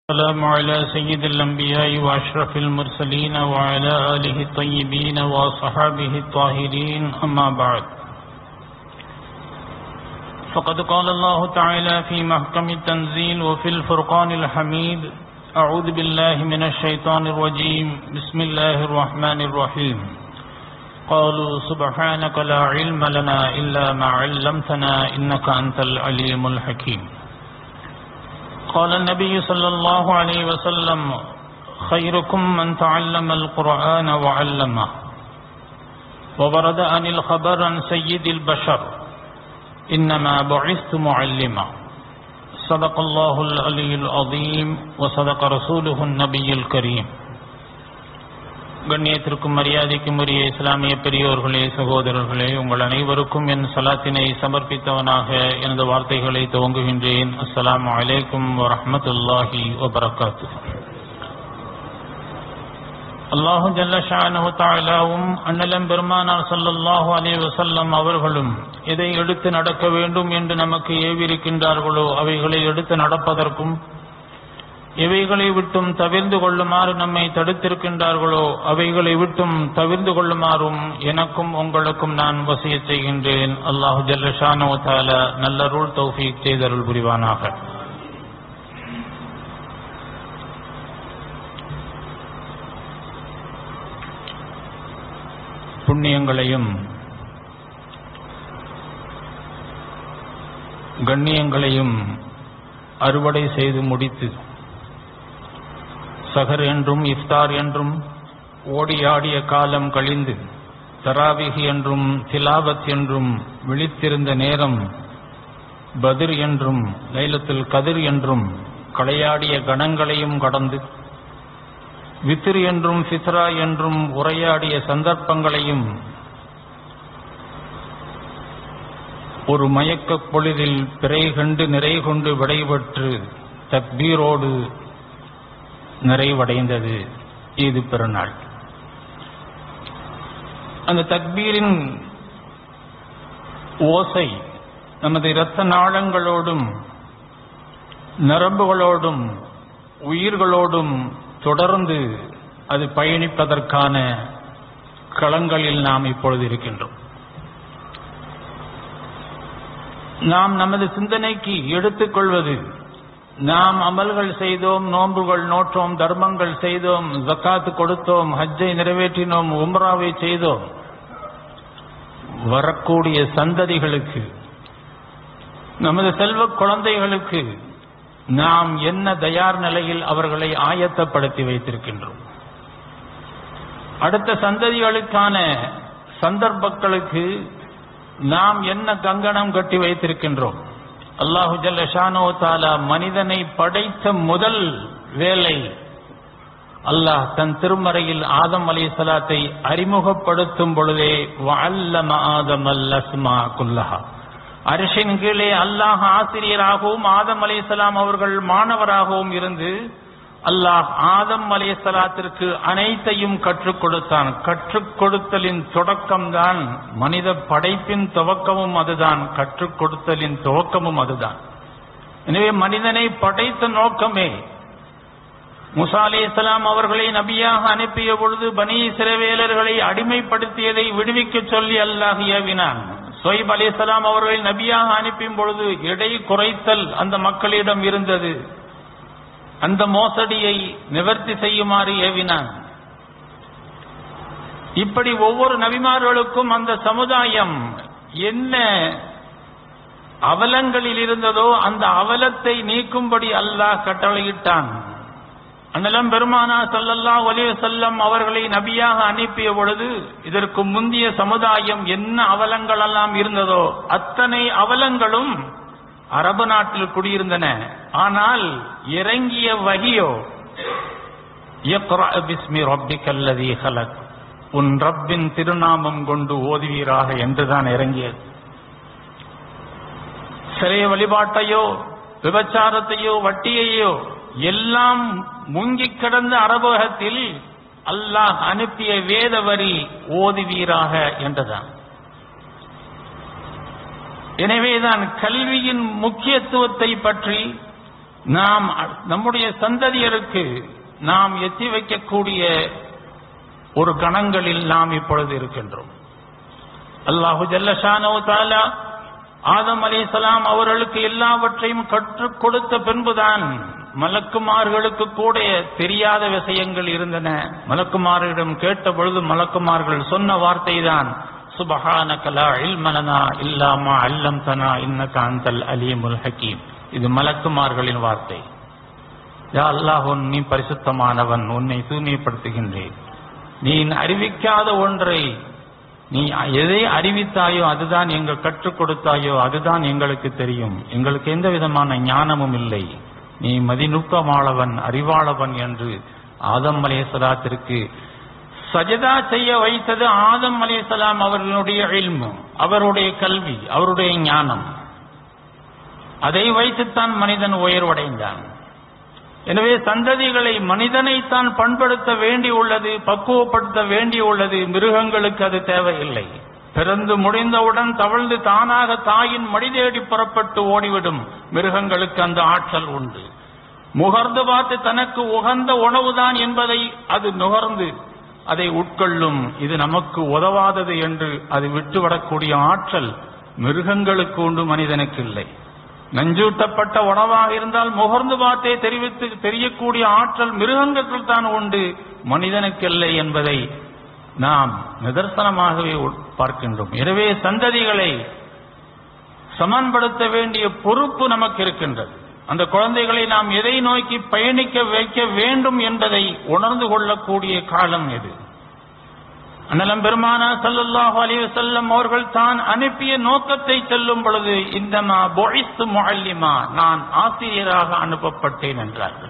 السلام على سيد الأنبياء وأشرف المرسلين وعلى آله الطيبين وصحابه الطاهرين أما بعد فقد قال الله تعالى في محكم التنزيل وفي الفرقان الحميد أعوذ بالله من الشيطان الرجيم بسم الله الرحمن الرحيم قالوا سبحانك لا علم لنا إلا ما علمتنا إنك أنت العليم الحكيم قال النبي صلى الله عليه وسلم خيركم من تعلم القرآن وعلمه وورد عن الخبر عن سيد البشر إنما بعثت معلما صدق الله العلي العظيم وصدق رسوله النبي الكريم கண்ணியத்திற்கும் மரியாதைக்கும் உரிய இஸ்லாமிய பெரியோர்களே சகோதரர்களே உங்கள் அனைவருக்கும் என் சலாத்தினை சமர்ப்பித்தவனாக எனது வார்த்தைகளை துவங்குகின்றேன் அஸ்ஸலாமு அலைக்கும் வரஹ்மத்துல்லாஹி வபரகாத்து அல்லாஹு ஜல்லஷானு தாலாவும் அண்ணலம் பெருமானார் ஸல்லல்லாஹு அலைஹி வஸல்லம் அவர்களும் எதை எடுத்து நடக்க வேண்டும் என்று நமக்கு ஏவிருக்கின்றார்களோ அவைகளை எடுத்து நடப்பதற்கும் எவைகளை விட்டும் தவிர்ந்து கொள்ளுமாறு நம்மை தடுத்திருக்கின்றார்களோ அவைகளை விட்டும் தவிர்ந்து கொள்ளுமாறும் எனக்கும் உங்களுக்கும் நான் வசிய செய்கின்றேன் அல்லாஹு ஜல்லஷானோ தால நல்லருள் தௌஃபீக் செய்தருள் புரிவானாக புண்ணியங்களையும் கண்ணியங்களையும் அறுவடை செய்து முடித்து சஹர் என்றும் இஃப்தார் என்றும் ஓடியாடிய காலம் கழிந்து தராவிகி என்றும் திலாவத் என்றும் விழித்திருந்த நேரம் பதிர் என்றும் லைலத்தில் கதிர் என்றும் களையாடிய கணங்களையும் கடந்து வித்திர் என்றும் ஃபித்ரா என்றும் உரையாடிய சந்தர்ப்பங்களையும் ஒரு மயக்கப் பொழுதில் பிறை கண்டு நிறை கொண்டு விடைபெற்று தக்பீரோடு நிறைவடைந்தது இது பெருநாள் அந்த தக்பீரின் ஓசை நமது இரத்த நாளங்களோடும் நரம்புகளோடும் உயிர்களோடும் தொடர்ந்து அது பயணிப்பதற்கான களங்களில் நாம் இப்பொழுது இருக்கின்றோம் நாம் நமது சிந்தனைக்கு எடுத்துக்கொள்வது நாம் அமல்கள் செய்தோம் நோன்புகள் நோற்றோம் தர்மங்கள் செய்தோம் ஜக்காத்து கொடுத்தோம் ஹஜ்ஜை நிறைவேற்றினோம் உம்ராவை செய்தோம் வரக்கூடிய சந்ததிகளுக்கு நமது செல்வ குழந்தைகளுக்கு நாம் என்ன தயார் நிலையில் அவர்களை ஆயத்தப்படுத்தி வைத்திருக்கின்றோம் அடுத்த சந்ததிகளுக்கான சந்தர்ப்பங்களுக்கு நாம் என்ன கங்கணம் கட்டி வைத்திருக்கின்றோம் அல்லாஹு ஜல்ல ஷானோ தாலா மனிதனை படைத்த முதல் வேலை அல்லாஹ் தன் திருமறையில் ஆதம் அலி சலாத்தை அறிமுகப்படுத்தும் பொழுதே வல்லம ஆதம் அல்லஸ்மா குல்லஹா அரிசின் கீழே அல்லாஹ் ஆசிரியராகவும் ஆதம் அலி சலாம் அவர்கள் மாணவராகவும் இருந்து அல்லாஹ் ஆதம் அலே சலாத்திற்கு அனைத்தையும் கற்றுக் கொடுத்தான் கற்றுக் கொடுத்தலின் தொடக்கம்தான் மனித படைப்பின் துவக்கமும் அதுதான் கற்றுக் கொடுத்தலின் துவக்கமும் அதுதான் எனவே மனிதனை படைத்த நோக்கமே முசா அலி இஸ்லாம் அவர்களை நபியாக அனுப்பிய பொழுது பனி சிறவேலர்களை அடிமைப்படுத்தியதை விடுவிக்க சொல்லி அல்லாஹ் ஏவினான் சொய்ப் அலி இஸ்லாம் அவர்களை நபியாக அனுப்பியும் பொழுது எடை குறைத்தல் அந்த மக்களிடம் இருந்தது அந்த மோசடியை நிவர்த்தி செய்யுமாறு ஏவினான் இப்படி ஒவ்வொரு நபிமார்களுக்கும் அந்த சமுதாயம் என்ன அவலங்களில் இருந்ததோ அந்த அவலத்தை நீக்கும்படி அல்லாஹ் கட்டளையிட்டான் அண்ணலம் பெருமானா சல்லல்லா ஒலிவ செல்லம் அவர்களை நபியாக அனுப்பிய பொழுது இதற்கு முந்தைய சமுதாயம் என்ன அவலங்கள் எல்லாம் இருந்ததோ அத்தனை அவலங்களும் அரபு நாட்டில் குடியிருந்தன ஆனால் இறங்கிய வகியோ பிஸ்மி ரப்பிக்கல்லதி ஹலக் உன் ரப்பின் திருநாமம் கொண்டு ஓதுவீராக என்றுதான் இறங்கியது சிறைய வழிபாட்டையோ விபச்சாரத்தையோ வட்டியையோ எல்லாம் முங்கிக் கிடந்த அரபகத்தில் அல்லாஹ் அனுப்பிய வேத வரி ஓதுவீராக என்றுதான் எனவேதான் கல்வியின் முக்கியத்துவத்தை பற்றி நாம் நம்முடைய சந்ததியருக்கு நாம் எத்தி வைக்கக்கூடிய ஒரு கணங்களில் நாம் இப்பொழுது இருக்கின்றோம் அல்லாஹு ஜல்லஷானோ தாலா ஆதம் அலிசலாம் அவர்களுக்கு எல்லாவற்றையும் கற்றுக் கொடுத்த பின்புதான் மலக்குமார்களுக்கு கூட தெரியாத விஷயங்கள் இருந்தன மலக்குமாரிடம் கேட்ட பொழுது மலக்குமார்கள் சொன்ன வார்த்தை தான் சுபஹானகலா இல்மனனா இல்லாமா அல்லம் தனா இன்னக அந்தல் அலீமுல் ஹக்கீம் இது மலக்குமார்களின் வார்த்தை யா அல்லாஹ் நீ பரிசுத்தமானவன் உன்னை தூய்மைப்படுத்துகின்றேன் நீ அறிவிக்காத ஒன்றை நீ எதை அறிவித்தாயோ அதுதான் எங்கள் கற்றுக் கொடுத்தாயோ அதுதான் எங்களுக்கு தெரியும் எங்களுக்கு எந்த விதமான ஞானமும் இல்லை நீ மதிநுட்பமாளவன் அறிவாளவன் என்று ஆதம் அலேசலாத்திற்கு சஜதா செய்ய வைத்தது ஆதம் அலேசலாம் அவர்களுடைய இல்மு அவருடைய கல்வி அவருடைய ஞானம் அதை வைத்துத்தான் மனிதன் உயர்வடைந்தான் எனவே சந்ததிகளை மனிதனைத்தான் பண்படுத்த வேண்டி உள்ளது பக்குவப்படுத்த வேண்டி உள்ளது மிருகங்களுக்கு அது தேவையில்லை பிறந்து முடிந்தவுடன் தவழ்ந்து தானாக தாயின் மடி தேடி புறப்பட்டு ஓடிவிடும் மிருகங்களுக்கு அந்த ஆற்றல் உண்டு முகர்ந்து பார்த்து தனக்கு உகந்த உணவுதான் என்பதை அது நுகர்ந்து அதை உட்கொள்ளும் இது நமக்கு உதவாதது என்று அது விட்டுவிடக்கூடிய ஆற்றல் மிருகங்களுக்கு உண்டு மனிதனுக்கு இல்லை நஞ்சூட்டப்பட்ட உணவாக இருந்தால் முகர்ந்து பார்த்தே தெரிவித்து தெரியக்கூடிய ஆற்றல் மிருகங்களுக்கு தான் உண்டு மனிதனுக்கில்லை என்பதை நாம் நிதர்சனமாகவே பார்க்கின்றோம் எனவே சந்ததிகளை சமன்படுத்த வேண்டிய பொறுப்பு நமக்கு இருக்கின்றது அந்த குழந்தைகளை நாம் எதை நோக்கி பயணிக்க வைக்க வேண்டும் என்பதை உணர்ந்து கொள்ளக்கூடிய காலம் இது அண்ணலம் பெருமானா சல்லல்லாஹு அலைஹி வஸல்லம் அவர்கள் தான் அனுப்பிய நோக்கத்தை செல்லும் பொழுது இந்தமா பொய்ஸ்து முஅல்லிமா நான் ஆசிரியராக அனுப்பப்பட்டேன் என்றார்கள்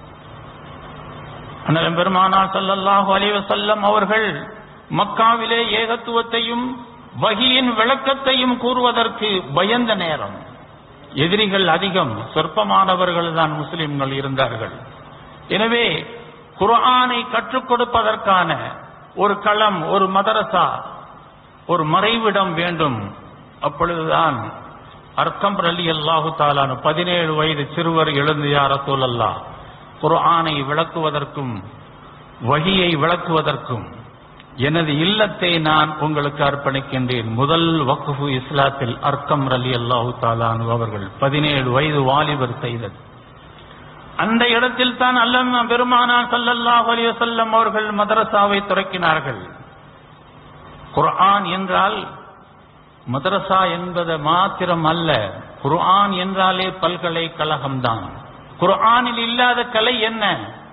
அண்ணலம் பெருமானா சல்லல்லாஹு அலைஹி வஸல்லம் அவர்கள் மக்காவிலே ஏகத்துவத்தையும் வகியின் விளக்கத்தையும் கூறுவதற்கு பயந்த நேரம் எதிரிகள் அதிகம் சொற்பமானவர்கள் தான் முஸ்லிம்கள் இருந்தார்கள் எனவே குர்ஆனை கற்றுக் கொடுப்பதற்கான ஒரு களம் ஒரு மதரசா ஒரு மறைவிடம் வேண்டும் அப்பொழுதுதான் அர்க்கம் அலி அல்லாஹு தாலானு பதினேழு வயது சிறுவர் எழுந்து யார சூழல்லா குர்ஆனை விளக்குவதற்கும் வகியை விளக்குவதற்கும் எனது இல்லத்தை நான் உங்களுக்கு அர்ப்பணிக்கின்றேன் முதல் வக்குஃபு இஸ்லாத்தில் அர்க்கம் அலி அல்லாஹு தாலானு அவர்கள் பதினேழு வயது வாலிபர் செய்தது அந்த இடத்தில் தான் அல்லம் பெருமானா சல்லல்லாஹு அலைஹி வஸல்லம் அவர்கள் மதரசாவை துறக்கினார்கள் குர்ஆன் என்றால் மதரசா என்பது மாத்திரம் அல்ல குர்ஆன் என்றாலே பல்கலைக்கழகம்தான் குர்ஆனில் இல்லாத கலை என்ன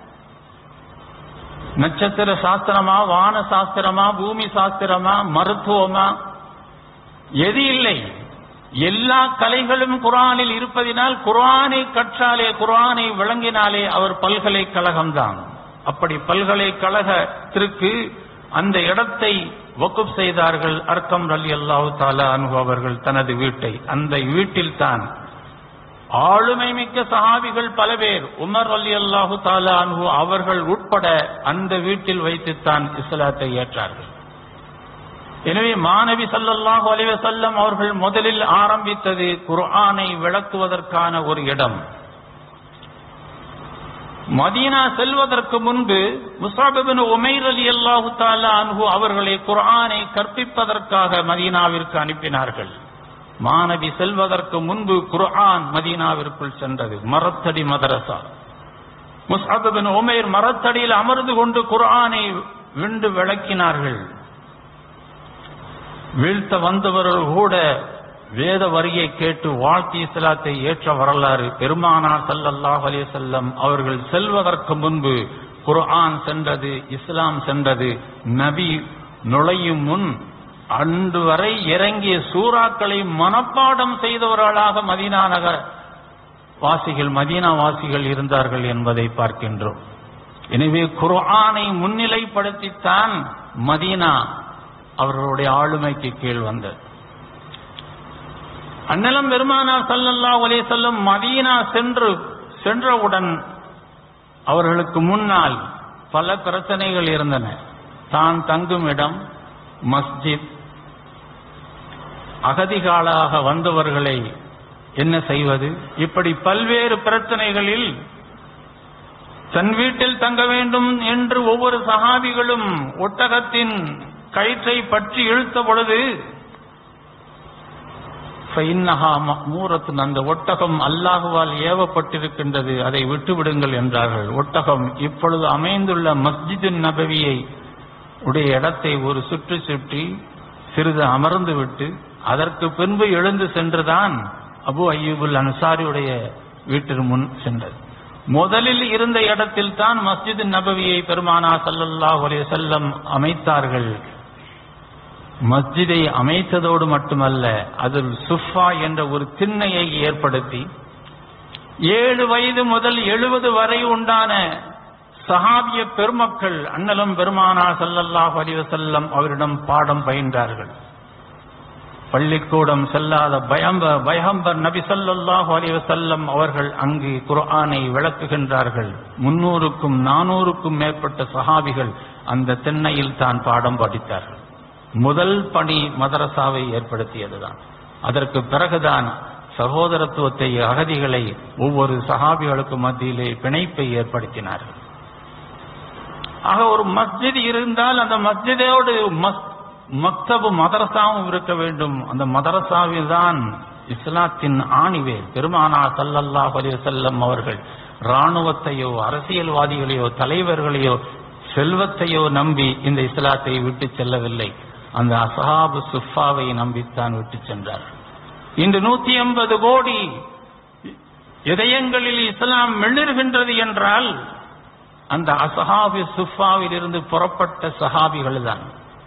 நட்சத்திர சாஸ்திரமா வான சாஸ்திரமா பூமி சாஸ்திரமா மருத்துவமா எது இல்லை எல்லா கலைகளும் குரானில் இருப்பதினால் குரானை கற்றாலே குரானை விளங்கினாலே அவர் பல்கலைக்கழகம்தான் அப்படி பல்கலைக்கழகத்திற்கு அந்த இடத்தை வக்குப் செய்தார்கள் அர்க்கம் அலி அல்லாஹு தாலா அனுகு அவர்கள் தனது வீட்டை அந்த வீட்டில் தான் ஆளுமை மிக்க சஹாபிகள் பல பேர் உமர் அலி அல்லாஹு தாலா அனுகு அவர்கள் உட்பட அந்த வீட்டில் வைத்துத்தான் இஸ்லாத்தை ஏற்றார்கள் எனவே மாணவி சல்லல்லாஹு அலைஹி வஸல்லம் அவர்கள் முதலில் ஆரம்பித்தது குர்ஆனை விளக்குவதற்கான ஒரு இடம் மதீனா செல்வதற்கு முன்பு முசாபிபின் உமைர் அலி அல்லாஹு தாலா அன்ஹு அவர்களை குர்ஆனை கற்பிப்பதற்காக மதீனாவிற்கு அனுப்பினார்கள் மாணவி செல்வதற்கு முன்பு குர்ஆன் மதீனாவிற்குள் சென்றது மரத்தடி மதரசா முஸ்அபின் உமைர் மரத்தடியில் அமர்ந்து கொண்டு குர்ஆனை விண்டு விளக்கினார்கள் வீழ்த்த வந்தவர்கள் கூட வேத வரியை கேட்டு வாழ்க்கை இஸ்லாத்தை ஏற்ற வரலாறு பெருமானார் சல்லல்லாஹ் அலைஹி செல்லம் அவர்கள் செல்வதற்கு முன்பு குர்ஆன் சென்றது இஸ்லாம் சென்றது நபி நுழையும் முன் அன்று வரை இறங்கிய சூறாக்களை மனப்பாடம் செய்தவர்களாக மதீனா நகர வாசிகள் மதீனா வாசிகள் இருந்தார்கள் என்பதை பார்க்கின்றோம் எனவே குர்ஆனை முன்னிலைப்படுத்தித்தான் மதீனா அவர்களுடைய ஆளுமைக்கு கீழ் வந்தது அந்நிலம் பெருமானார் சல்லல்லாஹு அலைஹி செல்லும் மதீனா சென்று சென்றவுடன் அவர்களுக்கு முன்னால் பல பிரச்சனைகள் இருந்தன தான் தங்கும் இடம் மஸ்ஜித் அகதிகாலாக வந்தவர்களை என்ன செய்வது இப்படி பல்வேறு பிரச்சனைகளில் தன் வீட்டில் தங்க வேண்டும் என்று ஒவ்வொரு சகாபிகளும் ஒட்டகத்தின் கயிற்றை பற்றி இழுத்த பொழுது மூரத்தின் அந்த ஒட்டகம் அல்லாஹுவால் ஏவப்பட்டிருக்கின்றது அதை விட்டுவிடுங்கள் என்றார்கள் ஒட்டகம் இப்பொழுது அமைந்துள்ள மஸ்ஜிது நபவியை உடைய இடத்தை ஒரு சுற்றி சுற்றி சிறிது அமர்ந்து விட்டு அதற்கு பின்பு எழுந்து சென்றுதான் அபு அய்யூபுல் அன்சாரியுடைய வீட்டிற்கு முன் சென்றது முதலில் இருந்த இடத்தில் தான் மஸ்ஜித் நபவியை பெருமானா சல்லல்லாஹ் அலைஹி செல்லம் அமைத்தார்கள் மஸ்ஜிதை அமைத்ததோடு மட்டுமல்ல அதில் சுஃபா என்ற ஒரு திண்ணையை ஏற்படுத்தி ஏழு வயது முதல் எழுபது வரை உண்டான சஹாபிய பெருமக்கள் அண்ணலும் பெருமானா சல்லல்லாஹ் அலிவசல்லம் அவரிடம் பாடம் பயின்றார்கள் பள்ளிக்கூடம் செல்லாத பயம்ப பயம்பர் நபி ஸல்லல்லாஹு அலைஹி வஸல்லம் அவர்கள் அங்கு குர்ஆனை விளக்குகின்றார்கள் முன்னூறுக்கும் நானூறுக்கும் மேற்பட்ட சஹாபிகள் அந்த தென்னையில் தான் பாடம் படித்தார்கள் முதல் பணி மதரசாவை ஏற்படுத்தியதுதான் அதற்கு பிறகுதான் சகோதரத்துவத்தை அகதிகளை ஒவ்வொரு சஹாபிகளுக்கு மத்தியிலே பிணைப்பை ஏற்படுத்தினார்கள் ஆக ஒரு மஸ்ஜித் இருந்தால் அந்த மஸ்ஜிதோடு மஸ் மக்தபு மதரசாவும் இருக்க வேண்டும் அந்த மதரசாவில் தான் இஸ்லாத்தின் ஆணிவேர் பெருமானா சல்லல்லாஹு அலைஹி வஸல்லம் அவர்கள் ராணுவத்தையோ அரசியல்வாதிகளையோ தலைவர்களையோ செல்வத்தையோ நம்பி இந்த இஸ்லாத்தை விட்டு செல்லவில்லை அந்த அசஹாபு சுஃபாவை நம்பித்தான் விட்டு சென்றார் இன்று நூத்தி எண்பது கோடி இதயங்களில் இஸ்லாம் மிளிர்கின்றது என்றால் அந்த அசஹாபி சுஃபாவில் இருந்து புறப்பட்ட சஹாபிகள் தான்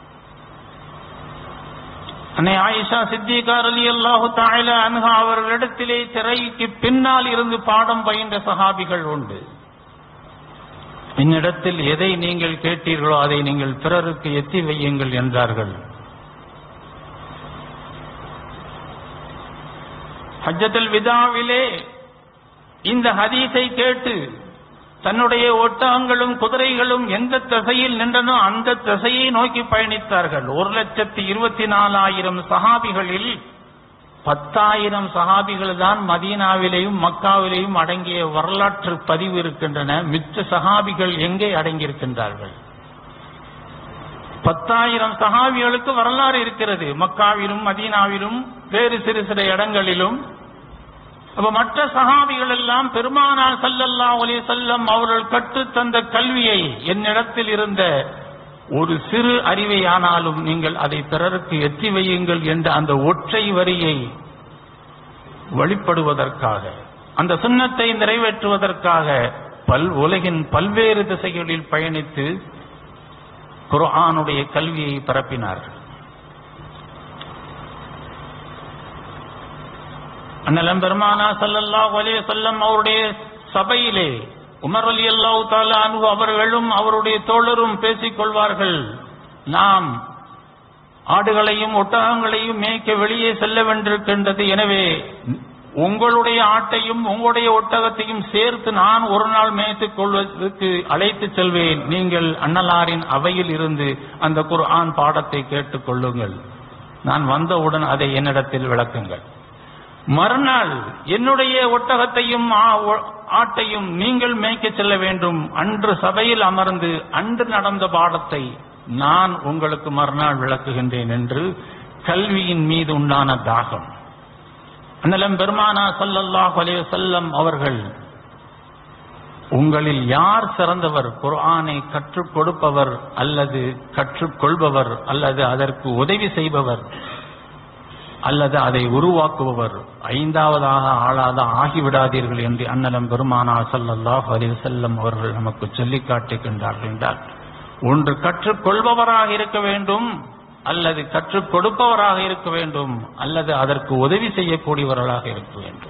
அன்னை ஆயிஷா சித்திகார் அலி அல்லாஹு தாயில அன்ஹா அவர்களிடத்திலே சிறைக்கு பின்னால் இருந்து பாடம் பயின்ற சஹாபிகள் உண்டு என்னிடத்தில் எதை நீங்கள் கேட்டீர்களோ அதை நீங்கள் பிறருக்கு எத்தி வையுங்கள் என்றார்கள் ஹஜ்ஜத்துல் விதாவிலே இந்த ஹதீஸை கேட்டு தன்னுடைய ஒட்டகங்களும் குதிரைகளும் எந்த திசையில் நின்றனோ அந்த திசையை நோக்கி பயணித்தார்கள் ஒரு லட்சத்தி இருபத்தி நாலாயிரம் சஹாபிகளில் பத்தாயிரம் சஹாபிகள் தான் மதீனாவிலேயும் மக்காவிலேயும் அடங்கிய வரலாற்று பதிவு இருக்கின்றன மிச்ச சஹாபிகள் எங்கே அடங்கியிருக்கின்றார்கள் பத்தாயிரம் சஹாபிகளுக்கு வரலாறு இருக்கிறது மக்காவிலும் மதீனாவிலும் வேறு சிறு சில இடங்களிலும் அப்ப மற்ற சஹாபிகள் எல்லாம் பெருமானார் சல்லல்லா அலி செல்லம் அவர்கள் கற்றுத் தந்த கல்வியை என்னிடத்தில் இருந்த ஒரு சிறு அறிவை ஆனாலும் நீங்கள் அதை பிறருக்கு எத்தி வையுங்கள் என்ற அந்த ஒற்றை வரியை வழிபடுவதற்காக அந்த சுண்ணத்தை நிறைவேற்றுவதற்காக பல் உலகின் பல்வேறு திசைகளில் பயணித்து குர்ஆனுடைய கல்வியை பரப்பினார்கள் அண்ணலம் பெருமானா சல்லல்லாஹு அலைஹி வஸல்லம் அவருடைய சபையிலே உமர் அலி அல்லாஹு தாலா அன்பு அவர்களும் அவருடைய தோழரும் பேசிக் கொள்வார்கள் நாம் ஆடுகளையும் ஒட்டகங்களையும் மேய்க்க வெளியே செல்ல வேண்டியிருக்கின்றது எனவே உங்களுடைய ஆட்டையும் உங்களுடைய ஒட்டகத்தையும் சேர்த்து நான் ஒரு நாள் மேய்த்துக் கொள்வதற்கு அழைத்து செல்வேன் நீங்கள் அண்ணலாரின் அவையில் இருந்து அந்த குர்ஆன் பாடத்தை கேட்டுக் கொள்ளுங்கள் நான் வந்தவுடன் அதை என்னிடத்தில் விளக்குங்கள் மறுநாள் என்னுடைய ஒட்டகத்தையும் ஆ- ஒ- ஆட்டையும் நீங்கள் மேய்க்க செல்ல வேண்டும் அன்று சபையில் அமர்ந்து அன்று நடந்த பாடத்தை நான் உங்களுக்கு மறுநாள் விளக்குகின்றேன் என்று கல்வியின் மீது உண்டான தாகம் அண்ணலம் பெருமானா ஸல்லல்லாஹு அலைஹி வஸல்லம் அவர்கள் உங்களில் யார் சிறந்தவர் குர்ஆனை கற்றுக் கொடுப்பவர் அல்லது கற்றுக்கொள்பவர் அல்லது அதற்கு உதவி செய்பவர் அல்லது அதை உருவாக்குபவர் ஐந்தாவதாக ஆளாத ஆகிவிடாதீர்கள் என்று அண்ணலம் பெருமானா ஸல்லல்லாஹு அலைஹி வஸல்லம் அவர்கள் நமக்கு சொல்லிக் காட்டுகின்றார்கள் என்றால் ஒன்று கற்றுக்கொள்பவராக இருக்க வேண்டும் அல்லது கற்றுக் கொடுப்பவராக இருக்க வேண்டும் அல்லது அதற்கு உதவி செய்யக்கூடியவர்களாக இருக்க வேண்டும்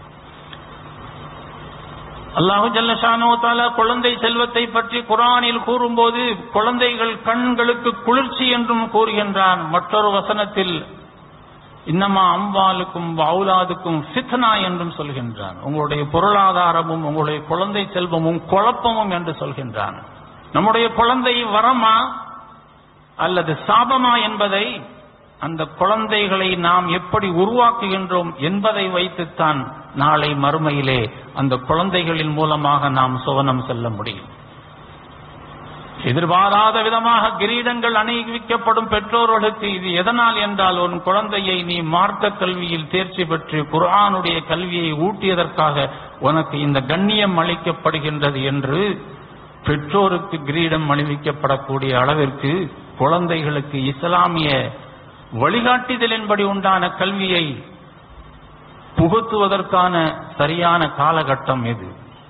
அல்லாஹு ஜல்லஷானோ தாலா குழந்தை செல்வத்தை பற்றி குரானில் கூறும்போது குழந்தைகள் கண்களுக்கு குளிர்ச்சி என்றும் கூறுகின்றான் மற்றொரு வசனத்தில் இன்னமா அம்பாலுக்கும் அவுலாதுக்கும் ஃபித்னா என்றும் சொல்கின்றான் உங்களுடைய பொருளாதாரமும் உங்களுடைய குழந்தை செல்வமும் குழப்பமும் என்று சொல்கின்றான் நம்முடைய குழந்தை வரமா அல்லது சாபமா என்பதை அந்த குழந்தைகளை நாம் எப்படி உருவாக்குகின்றோம் என்பதை வைத்துத்தான் நாளை மறுமையிலே அந்த குழந்தைகளின் மூலமாக நாம் சுவனம் செல்ல முடியும் எதிர்பாராத விதமாக கிரீடங்கள் அணிவிக்கப்படும் பெற்றோர்களுக்கு இது எதனால் என்றால் உன் குழந்தையை நீ மார்க்க கல்வியில் தேர்ச்சி பெற்று குர்ஆனுடைய கல்வியை ஊட்டியதற்காக உனக்கு இந்த கண்ணியம் அளிக்கப்படுகின்றது என்று பெற்றோருக்கு கிரீடம் அணிவிக்கப்படக்கூடிய அளவிற்கு குழந்தைகளுக்கு இஸ்லாமிய வழிகாட்டுதலின்படி உண்டான கல்வியை புகுத்துவதற்கான சரியான காலகட்டம் இது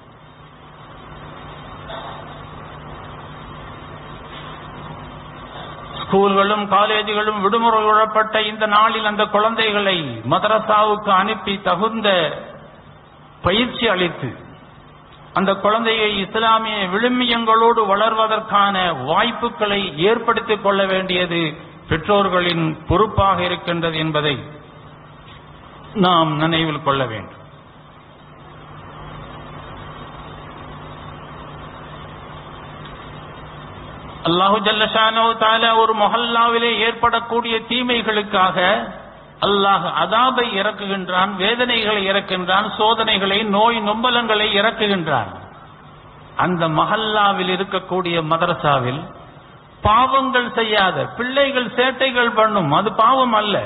ஸ்கூல்களும் காலேஜுகளும் விடுமுறை விடப்பட்ட இந்த நாளில் அந்த குழந்தைகளை மதரசாவுக்கு அனுப்பி தகுந்த பயிற்சி அளித்து அந்த குழந்தையை இஸ்லாமிய விழுமியங்களோடு வளர்வதற்கான வாய்ப்புகளை ஏற்படுத்திக் கொள்ள வேண்டியது பெற்றோர்களின் பொறுப்பாக இருக்கின்றது என்பதை நாம் நினைவில் கொள்ள வேண்டும் அல்லாஹு ஜல்லஷானோ தாலா ஒரு மொஹல்லாவிலே ஏற்படக்கூடிய தீமைகளுக்காக அல்லாஹ் அதாபை இறக்குகின்றான் வேதனைகளை இறக்கின்றான் சோதனைகளை நோய் நொம்பலங்களை இறக்குகின்றான் அந்த மஹல்லாவில் இருக்கக்கூடிய மதரசாவில் பாவங்கள் செய்யாத பிள்ளைகள் சேட்டைகள் பண்ணும் அது பாவம் அல்ல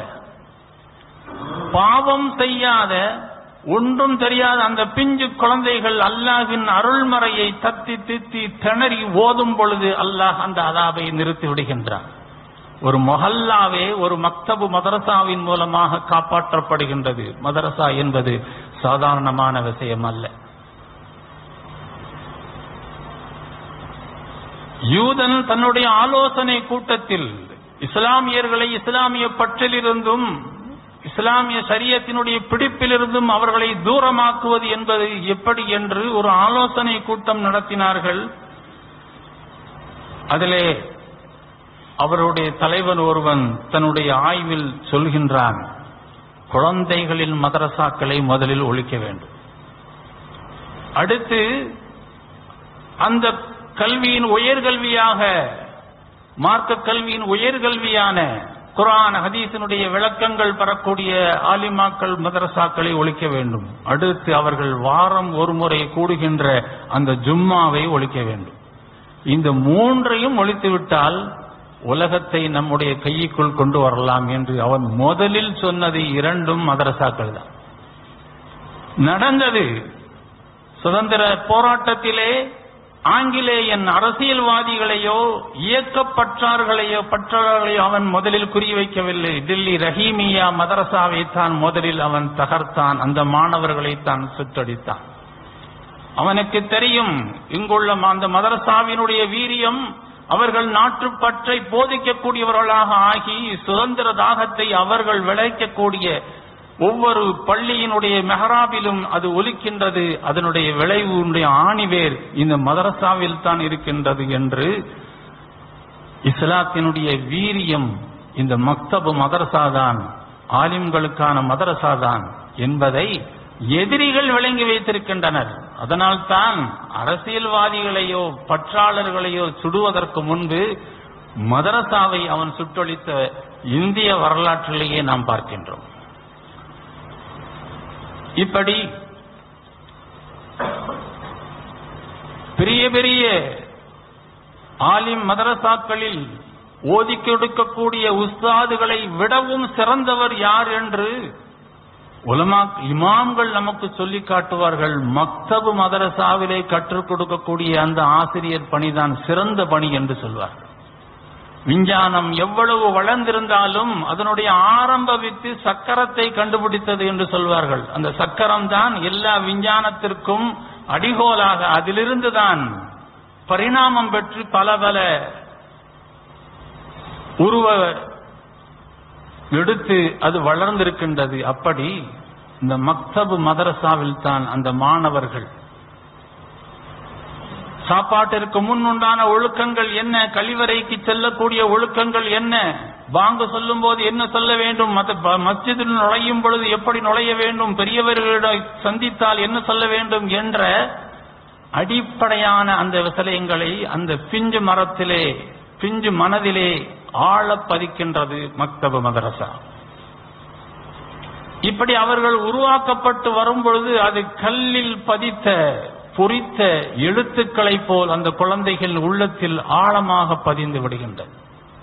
பாவம் செய்யாத ஒன்றும் தெரியாத அந்த பிஞ்சு குழந்தைகள் அல்லாஹின் அருள்மறையை தத்தி தித்தி திணறி ஓதும் பொழுது அல்லாஹ் அந்த அதாபை நிறுத்தி விடுகின்றான் ஒரு மொஹல்லாவே ஒரு மக்தபு மதரசாவின் மூலமாக காப்பாற்றப்படுகின்றது மதரசா என்பது சாதாரணமான விஷயம் அல்ல யூதன் தன்னுடைய ஆலோசனை கூட்டத்தில் இஸ்லாமியர்களை இஸ்லாமிய பற்றிலிருந்தும் இஸ்லாமிய சரியத்தினுடைய பிடிப்பிலிருந்தும் அவர்களை தூரமாக்குவது என்பது எப்படி என்று ஒரு ஆலோசனை கூட்டம் நடத்தினார்கள் அதிலே அவருடைய தலைவன் ஒருவன் தன்னுடைய ஆய்வில் சொல்கின்றான் குழந்தைகளின் மதரசாக்களை முதலில் ஒழிக்க வேண்டும் அடுத்து அந்த கல்வியின் உயர்கல்வியாக மார்க்க கல்வியின் உயர்கல்வியான குரான் ஹதீஸினுடைய விளக்கங்கள் பெறக்கூடிய ஆலிமாக்கள் மதரசாக்களை ஒழிக்க வேண்டும் அடுத்து அவர்கள் வாரம் ஒரு முறை கூடுகின்ற அந்த ஜும்மாவை ஒழிக்க வேண்டும் இந்த மூன்றையும் ஒழித்துவிட்டால் உலகத்தை நம்முடைய கைக்குள் கொண்டு வரலாம் என்று அவன் முதலில் சொன்னது இரண்டும் மதரசாக்கள் தான் நடந்தது சுதந்திர போராட்டத்திலே ஆங்கிலேயன் அரசியல்வாதிகளையோ இயக்கப்பற்றார்களையோ பற்றார்களையோ அவன் முதலில் குறிவைக்கவில்லை டில்லி ரஹீமியா மதரசாவை தான் முதலில் அவன் தகர்த்தான் அந்த மாணவர்களை தான் சுற்றடித்தான் அவனுக்கு தெரியும் இங்குள்ள அந்த மதரசாவினுடைய வீரியம் அவர்கள் நாட்டுப்பற்றை போதிக்கக்கூடியவர்களாக ஆகி சுதந்திர தாகத்தை அவர்கள் விளைக்கக்கூடிய ஒவ்வொரு பள்ளியினுடைய மெஹராபிலும் அது ஒலிக்கின்றது அதனுடைய விளைவுடைய ஆணிவேர் இந்த மதரசாவில் தான் இருக்கின்றது என்று இஸ்லாத்தினுடைய வீரியம் இந்த மக்தபு மதரசாதான் ஆலிம்களுக்கான மதரசாதான் என்பதை எதிரிகள் விளங்கி வைத்திருக்கின்றனர் அதனால்தான் அரசியல்வாதிகளையோ பற்றாளர்களையோ சுடுவதற்கு முன்பு மதரசாவை அவன் சுட்டொழித்த இந்திய வரலாற்றிலேயே நாம் பார்க்கின்றோம் இப்படி பெரிய பெரிய ஆலிம் மதரசாக்களில் ஓதி கொடுக்கக்கூடிய உஸ்தாதுகளை விடவும் சிறந்தவர் யார் என்று உலமா இமாம்கள் நமக்கு சொல்லி காட்டுவார்கள் மக்தபு மதரசாவிலே கற்றுக் கொடுக்கக்கூடிய அந்த ஆசிரியர் பணிதான் சிறந்த பணி என்று சொல்வார்கள் விஞ்ஞானம் எவ்வளவு வளர்ந்திருந்தாலும் அதனுடைய ஆரம்ப வித்து சக்கரத்தை கண்டுபிடித்தது என்று சொல்வார்கள் அந்த சக்கரம் தான் எல்லா விஞ்ஞானத்திற்கும் அடிகோலாக அதிலிருந்து தான் பரிணாமம் பெற்று பல பல உருவ எடுத்து அது வளர்ந்திருக்கின்றது அப்படி இந்த மக்தபு மதரசாவில் தான் அந்த மாணவர்கள் சாப்பாட்டிற்கு முன் உண்டான ஒழுக்கங்கள் என்ன கழிவறைக்கு செல்லக்கூடிய ஒழுக்கங்கள் என்ன வாங்க சொல்லும் போது என்ன சொல்ல வேண்டும் மஸ்ஜிதில் நுழையும் பொழுது எப்படி நுழைய வேண்டும் பெரியவர்களிடம் சந்தித்தால் என்ன சொல்ல வேண்டும் என்ற அடிப்படையான அந்த விசலயங்களை அந்த பிஞ்சு மரத்திலே பிஞ்சு மனதிலே ஆழ பதிக்கின்றது மக்தபு மதரசா இப்படி அவர்கள் உருவாக்கப்பட்டு வரும் பொழுது அது கல்லில் பதித்த பொறித்த எழுத்துக்களைப் போல் அந்த குழந்தைகள் உள்ளத்தில் ஆழமாக பதிந்து விடுகின்றது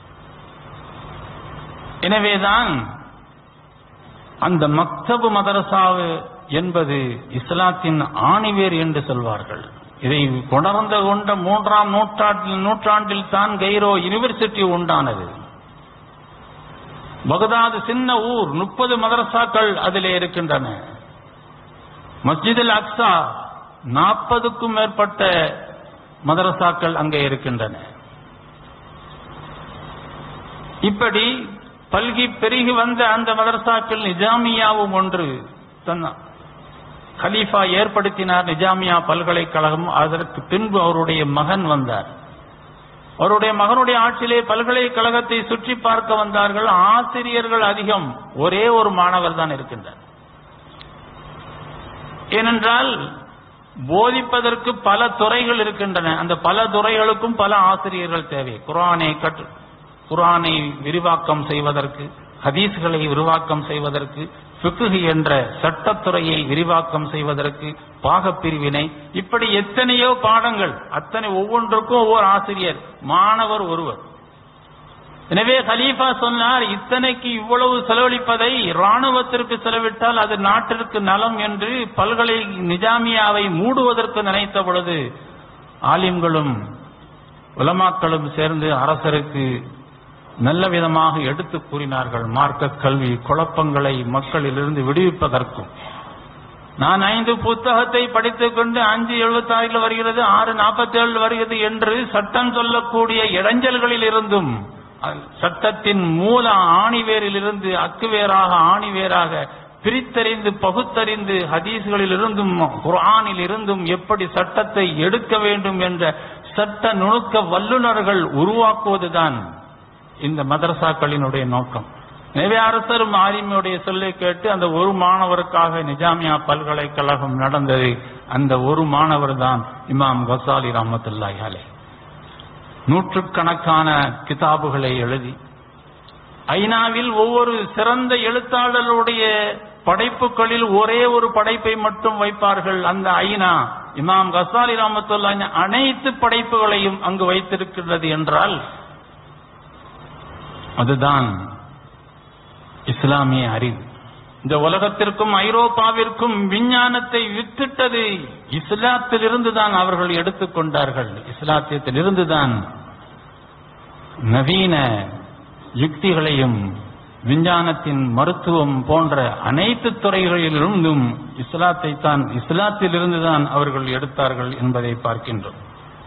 எனவேதான் அந்த மக்தபு மதரசாவு என்பது இஸ்லாத்தின் ஆணிவேர் என்று சொல்வார்கள் இதை கொணர்ந்து கொண்ட மூன்றாம் நூற்றாண்டில் நூற்றாண்டில் தான் கைரோ யூனிவர்சிட்டி உண்டானது பகதாது சின்ன ஊர் முப்பது மதரசாக்கள் அதிலே இருக்கின்றன மஸ்ஜிதில் அக்ஸா நாற்பதுக்கும் மேற்பட்ட மதரசாக்கள் அங்கே இருக்கின்றன இப்படி பல்கி பெருகி வந்த அந்த மதரசாக்கள் நிஜாமியாவும் ஒன்று தன் கலீஃபா ஏற்படுத்தினார் நிஜாமியா பல்கலைக்கழகம் அதற்கு பின்பு அவருடைய மகன் வந்தார் அவருடைய மகனுடைய ஆட்சியிலே பல்கலைக்கழகத்தை சுற்றி பார்க்க வந்தார்கள் ஆசிரியர்கள் அதிகம் ஒரே ஒரு மாணவர் தான் இருக்கின்றார் ஏனென்றால் போதிப்பதற்கு பல துறைகள் இருக்கின்றன அந்த பல துறைகளுக்கும் பல ஆசிரியர்கள் தேவை குரானை கற்று குரானை விரிவாக்கம் செய்வதற்கு ஹதீஸ்களை விரிவாக்கம் செய்வதற்கு ஃபிக்ஹ் என்ற சட்டத்துறையை விரிவாக்கம் செய்வதற்கு பாகப்பிரிவினை இப்படி எத்தனையோ பாடங்கள் அத்தனை ஒவ்வொன்றுக்கும் ஒவ்வொரு ஆசிரியர் மாணவர் ஒருவர் எனவே கலீஃபா சொன்னார் இத்தனைக்கு இவ்வளவு செலவழிப்பதை ராணுவத்திற்கு செலவிட்டால் அது நாட்டிற்கு நலம் என்று பல்கலை நிஜாமியாவை மூடுவதற்கு நினைத்த பொழுது ஆலிம்களும் உலமாக்களும் சேர்ந்து அரசருக்கு நல்ல விதமாக எடுத்து கூறினார்கள் மார்க்க கல்வி குழப்பங்களை மக்களிலிருந்து விடுவிப்பதற்கும் நான் ஐந்து புத்தகத்தை படித்துக் கொண்டு அஞ்சு எழுபத்தி ஆறில் வருகிறது ஆறு நாற்பத்தி ஏழில் வருகிறது என்று சட்டம் சொல்லக்கூடிய இடைஞ்சல்களில் இருந்தும் சட்டத்தின் மூல ஆணிவேரிலிருந்து அக்குவேராக ஆணிவேராக பிரித்தறிந்து பகுத்தறிந்து ஹதீஸ்களில் இருந்தும் குர்ஆனில் இருந்தும் எப்படி சட்டத்தை எடுக்க வேண்டும் என்ற சட்ட நுணுக்க வல்லுநர்கள் உருவாக்குவதுதான் இந்த மதரசாக்களினுடைய நோக்கம் எனவே அரசரும் ஆரிமையுடைய சொல்லை கேட்டு அந்த ஒரு மாணவருக்காக நிஜாமியா பல்கலைக்கழகம் நடந்தது அந்த ஒரு மாணவர் தான் இமாம் கசாலி ரஹமத்துல்லாஹி அலை நூற்றுக்கணக்கான கிதாபுகளை எழுதி ஐநாவில் ஒவ்வொரு சிறந்த எழுத்தாளர்களுடைய படைப்புகளில் ஒரே ஒரு படைப்பை மட்டும் வைப்பார்கள் அந்த ஐநா இமாம் கசாலி ரஹமத்துல்லா அனைத்து படைப்புகளையும் அங்கு வைத்திருக்கிறது என்றால் அதுதான் இஸ்லாமிய அறிவு இந்த உலகத்திற்கும் ஐரோப்பாவிற்கும் விஞ்ஞானத்தை வித்திட்டது இஸ்லாத்திலிருந்து தான் அவர்கள் எடுத்துக்கொண்டார்கள் இஸ்லாத்தியத்திலிருந்து தான் நவீன யுக்திகளையும் விஞ்ஞானத்தின் மருத்துவம் போன்ற அனைத்து துறைகளிலிருந்தும் இஸ்லாத்தை தான் இஸ்லாத்திலிருந்து தான் அவர்கள் எடுத்தார்கள் என்பதை பார்க்கின்றோம்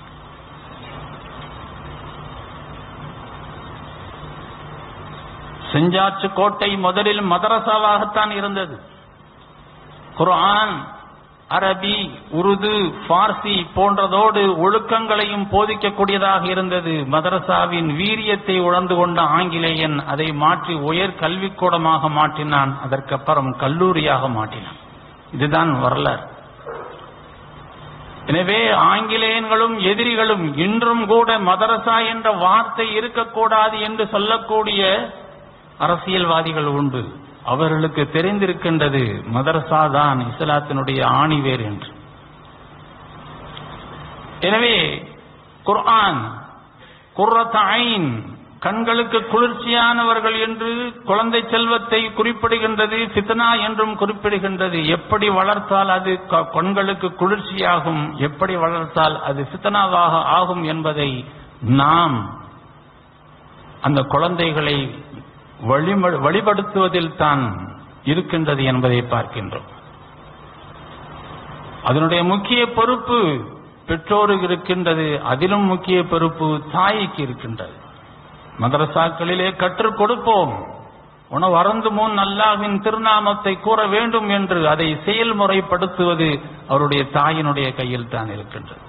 செஞ்சாச்சு கோட்டை முதலில் மதரசாவாகத்தான் இருந்தது குர்ஆன் அரபி உருது பார்சி போன்றதோடு ஒழுக்கங்களையும் போதிக்கக்கூடியதாக இருந்தது மதரசாவின் வீரியத்தை உணர்ந்து கொண்ட ஆங்கிலேயன் அதை மாற்றி உயர் கல்விக்கூடமாக மாற்றினான் அதற்கப்புறம் கல்லூரியாக மாற்றினான் இதுதான் வரலாறு எனவே ஆங்கிலேயன்களும் எதிரிகளும் இன்றும் கூட மதரசா என்ற வார்த்தை இருக்கக்கூடாது என்று சொல்லக்கூடிய அரசியல்வாதிகள் உண்டு அவர்களுக்கு தெரிந்திருக்கின்றது மதரசா தான் இஸ்லாத்தினுடைய ஆணிவேர் என்று எனவே குர்ஆன் குர்ரத் ஐன் கண்களுக்கு குளிர்ச்சியானவர்கள் என்று குழந்தை செல்வத்தை குறிப்பிடுகின்றது ஃபித்னா என்றும் குறிப்பிடுகின்றது எப்படி வளர்த்தால் அது க- கண்களுக்கு குளிர்ச்சியாகும் எப்படி வளர்த்தால் அது ஃபித்னாவாக ஆகும் என்பதை நாம் அந்த குழந்தைகளை வழிம- வழிபடுத்துவதில் தான் இருக்கின்றது என்பதை பார்க்கின்றோம் அதனுடைய முக்கிய பொறுப்பு பெற்றோருக்கு இருக்கின்றது அதிலும் முக்கிய பொறுப்பு தாய்க்கு இருக்கின்றது மதரசாக்களிலே கற்றுக் கொடுப்போம் உணவு அறந்து முன் அல்லாஹ்வின் திருநாமத்தை கூற வேண்டும் என்று அதை செயல்முறைப்படுத்துவது அவருடைய தாயினுடைய கையில் தான் இருக்கின்றது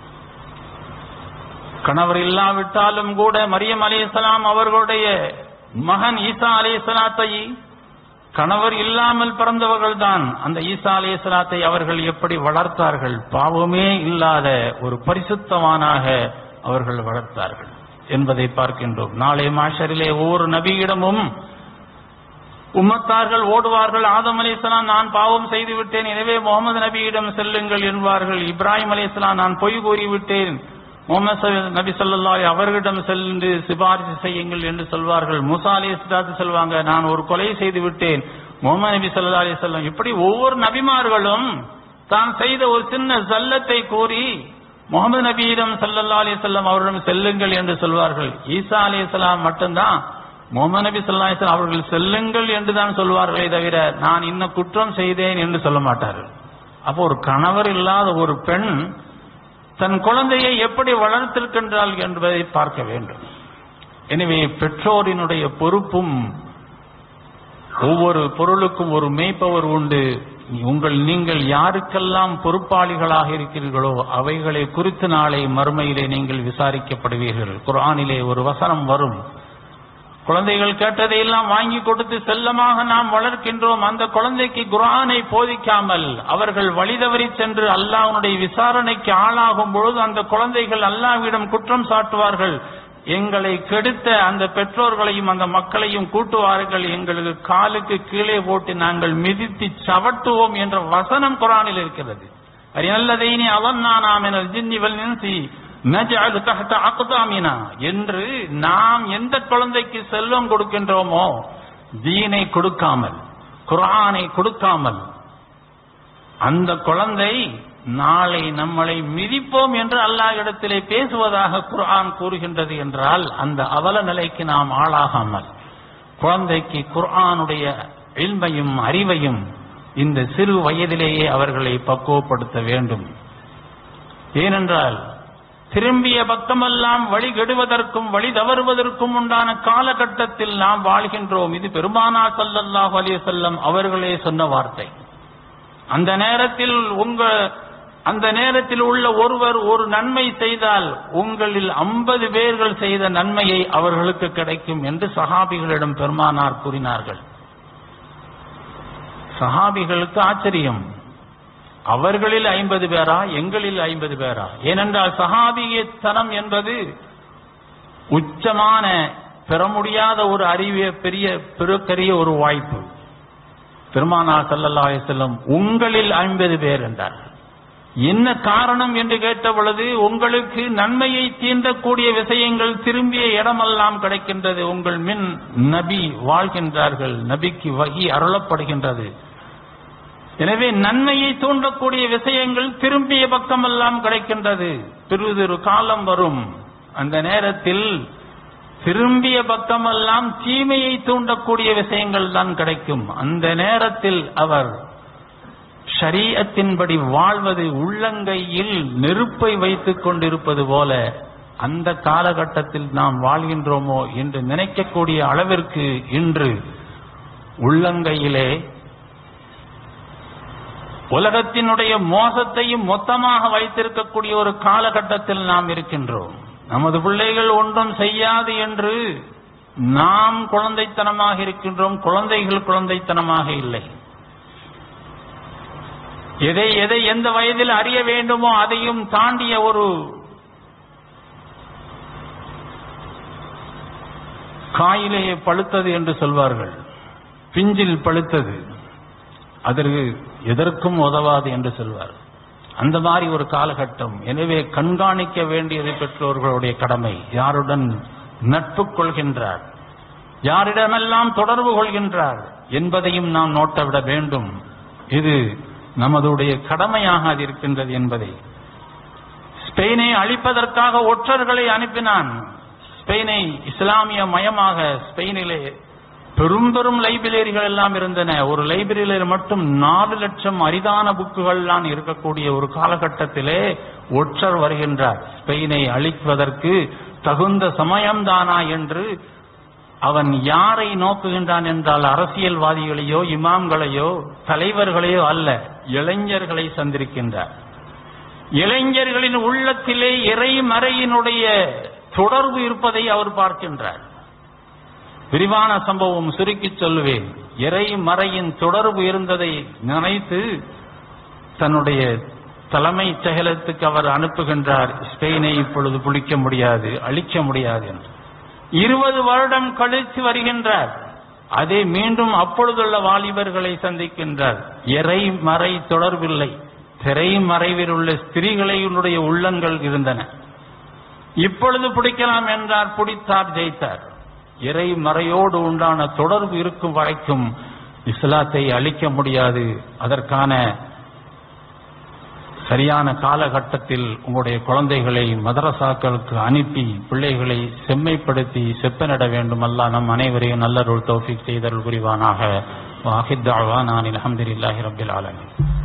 கணவர் இல்லாவிட்டாலும் கூட மரியம் அலிஸ்லாம் அவர்களுடைய மகன் ஈசா அலிஸ்லாத்தை கணவர் இல்லாமல் பிறந்தவர்கள் தான் அந்த ஈசா அலிஸ்லாத்தை அவர்கள் எப்படி வளர்த்தார்கள் பாவமே இல்லாத ஒரு பரிசுத்தவானாக அவர்கள் வளர்த்தார்கள் என்பதை பார்க்கின்றோம் நாளை மாஷரிலே ஒவ்வொரு நபியிடமும் உம்மத்தார்கள் ஓடுவார்கள் ஆதம் அலைஹிஸ்ஸலாம் நான் பாவம் செய்து விட்டேன் எனவே முகமது நபியிடம் செல்லுங்கள் என்பார்கள் இப்ராஹிம் அலைஹிஸ்ஸலாம் நான் பொய் கூறிவிட்டேன் முகமது ச- நபி ஸல்லல்லாஹு அலைஹி அவர்களிடம் சென்று சிபாரிசு செய்யுங்கள் என்று சொல்வார்கள் மூசா அலைஹிஸ்ஸலாத்து சொல்வாங்க நான் ஒரு கொலை செய்து விட்டேன் முகமது நபி ஸல்லல்லாஹு அலைஹி வஸல்லம் இப்படி ஒவ்வொரு நபிமார்களும் தான் செய்த ஒரு சின்ன ஜல்லத்தை கூறி முகமது நபியிடம் ஸல்லல்லாஹு அலைஹி வஸல்லம் அவரிடம் செல்லுங்கள் என்று சொல்வார்கள் ஈசா அலைஹிஸ்ஸலாம் மட்டும்தான் முகமது நபி ஸல்லல்லாஹு அலைஹி வஸல்லம் அவர்கள் செல்லுங்கள் என்று தான் சொல்வார்களே தவிர நான் இன்ன குற்றம் செய்தேன் என்று சொல்ல மாட்டார்கள் அப்போ ஒரு கணவர் இல்லாத ஒரு பெண் தன் குழந்தையை எப்படி வளர்த்திருக்கின்றாள் என்பதை பார்க்க வேண்டும் எனவே பெற்றோரினுடைய பொறுப்பும் ஒவ்வொரு பொருளுக்கும் ஒரு மேய்ப்பவர் உண்டு உங்கள் நீங்கள் யாருக்கெல்லாம் பொறுப்பாளிகளாக இருக்கிறீர்களோ அவைகளை குறித்து நாளை மறுமையிலே நீங்கள் விசாரிக்கப்படுவீர்கள் குர்ஆனிலே ஒரு வசனம் வரும் குழந்தைகள் கேட்டதையெல்லாம் வாங்கி கொடுத்து செல்லமாக நாம் வளர்க்கின்றோம் அந்த குழந்தைக்கு குர்ஆனை போதிக்காமல் அவர்கள் வழிதவறி சென்று அல்லாஹ்வுடைய விசாரணைக்கு ஆளாகும் பொழுது அந்த குழந்தைகள் அல்லாஹ்விடம் குற்றம் சாட்டுவார்கள் எங்களை கெடுத்த அந்த பெற்றோர்களையும் அந்த மக்களையும் கூட்டுவார்கள் எங்களுக்கு காலுக்கு கீழே போட்டு நாங்கள் மிதித்து சவட்டுவோம் என்ற வசனம் குரானில் இருக்கிறது அரியல்லதைனி அவன்னானாம் என ஜின்னிவல் நின்சி நஜஅலு தஹ்த அக்தாமினா என்று நாம் எந்த குழந்தைக்கு செல்வம் கொடுக்கின்றோமோ தீனை கொடுக்காமல் குர்ஆனை கொடுக்காமல் அந்த குழந்தை நாளை நம்மளை மிதிப்போம் என்று அல்லாஹ் இடத்திலே பேசுவதாக குர்ஆன் கூறுகின்றது என்றால் அந்த அவல நிலைக்கு நாம் ஆளாகாமல் குழந்தைக்கு குர்ஆனுடைய இல்மையும் அறிவையும் இந்த சிறு வயதிலேயே அவர்களை பக்குவப்படுத்த வேண்டும் ஏனென்றால் திரும்பிய பக்கமெல்லாம் வழி கெடுவதற்கும் வழி தவறுவதற்கும் உண்டான காலகட்டத்தில் நாம் வாழ்கின்றோம் இது பெருமானா ஸல்லல்லாஹு அலைஹி வஸல்லம் அவர்களே சொன்ன வார்த்தை அந்த நேரத்தில் உங்க அந்த நேரத்தில் உள்ள ஒருவர் ஒரு நன்மை செய்தால் உங்களில் ஐம்பது பேர்கள் செய்த நன்மையை அவர்களுக்கு கிடைக்கும் என்று சஹாபிகளிடம் பெருமானார் கூறினார்கள் சஹாபிகளுக்கு ஆச்சரியம் அவர்களில் ஐம்பது பேரா எங்களில் ஐம்பது பேரா ஏனென்றால் சஹாபியத்தனம் என்பது உச்சமான பெற முடியாத ஒரு அறிவிய பெரிய பெருக்கரிய ஒரு வாய்ப்பு பெருமானா ஸல்லல்லாஹு அலைஹி வஸல்லம் உங்களில் ஐம்பது பேர் என்றார் என்ன காரணம் என்று கேட்ட பொழுது உங்களுக்கு நன்மையை தீண்டக்கூடிய விஷயங்கள் திரும்பிய இடமெல்லாம் கிடைக்கின்றது உங்கள் மின் நபி வாழ்கின்றார்கள் நபிக்கு வகி அருளப்படுகின்றது எனவே நன்மையை தூண்டக்கூடிய விஷயங்கள் திரும்பிய பக்கமெல்லாம் கிடைக்கின்றது திருதிரு காலம் வரும் அந்த நேரத்தில் திரும்பிய பக்கமெல்லாம் தீமையை தூண்டக்கூடிய விஷயங்கள் தான் கிடைக்கும் அந்த நேரத்தில் அவர் ஷரீஅத்தின்படி வாழ்வது உள்ளங்கையில் நெருப்பை வைத்துக் கொண்டிருப்பது போல அந்த காலகட்டத்தில் நாம் வாழ்கின்றோமோ என்று நினைக்கக்கூடிய அளவிற்கு இன்று உள்ளங்கையிலே உலகத்தினுடைய மோசத்தையும் மொத்தமாக வைத்திருக்கக்கூடிய ஒரு காலகட்டத்தில் நாம் இருக்கின்றோம் நமது பிள்ளைகள் ஒன்றும் செய்யாது என்று நாம் குழந்தைத்தனமாக இருக்கின்றோம் குழந்தைகள் குழந்தைத்தனமாக இல்லை எதை எதை எந்த வயதில் அறிய வேண்டுமோ அதையும் தாண்டிய ஒரு காயிலேயே பழுத்தது என்று சொல்வார்கள் பிஞ்சில் பழுத்தது அதற்கு எதற்கும் உதவாது என்று சொல்வார் அந்த மாதிரி ஒரு காலகட்டம் எனவே கண்காணிக்க வேண்டியது பெற்றோர்களுடைய கடமை யாருடன் நட்பு கொள்கின்றார் யாரிடமெல்லாம் தொடர்பு கொள்கின்றார் என்பதையும் நாம் நோட்டவிட வேண்டும் இது நமதுடைய கடமையாக அது இருக்கின்றது என்பதை ஸ்பெயினை அழிப்பதற்காக ஒற்றர்களை அனுப்பினான் ஸ்பெயினை இஸ்லாமிய மயமாக ஸ்பெயினிலே பெரும் பெரும் லைப்ரரிகள் எல்லாம் இருந்தன ஒரு லைப்ரரியில மட்டும் நாலு லட்சம் அரிதான புக்குகள் எல்லாம் இருக்கக்கூடிய ஒரு காலகட்டத்திலே ஒற்றர் வருகின்றார் ஸ்பெயினை அழிப்பதற்கு தகுந்த சமயம்தானா என்று அவன் யாரை நோக்குகின்றான் என்றால் அரசியல்வாதிகளையோ இமாம்களையோ தலைவர்களையோ அல்ல இளைஞர்களை சந்திருக்கின்றார் இளைஞர்களின் உள்ளத்திலே இறைமறையினுடைய தொடர்பு இருப்பதை அவர் பார்க்கின்றார் விரிவான சம்பவம் சுருக்கி சொல்லுவேன் இறை மறையின் தொடர்பு இருந்ததை நினைத்து தன்னுடைய தலைமை செயலத்துக்கு அவர் அனுப்புகின்றார் ஸ்பெயினை இப்பொழுது பிடிக்க முடியாது அழிக்க முடியாது என்று இருபது வருடம் கழித்து வருகின்றார் அதே மீண்டும் அப்பொழுதுள்ள வாலிபர்களை சந்திக்கின்றார் இறை மறை தொடர்பில்லை திரை மறைவில் உள்ள ஸ்திரீகளுடைய உள்ளங்கள் இருந்தன இப்பொழுது பிடிக்கலாம் என்றார் பிடித்தார் ஜெயித்தார் இறை மறையோடு உண்டான தொடர்பு இருக்கும் வரைக்கும் இஸ்லாத்தை அழிக்க முடியாது அதற்கான சரியான காலகட்டத்தில் உங்களுடைய குழந்தைகளை மதரசாக்களுக்கு அனுப்பி பிள்ளைகளை செம்மைப்படுத்தி செப்பனிட வேண்டும் அல்லா நம் அனைவரையும் நல்லருள் தௌஃபிக் செய்தருள் புரிவானாக வாஹித் நான் அலமதுல்லாஹி ரபில் ஆலமின்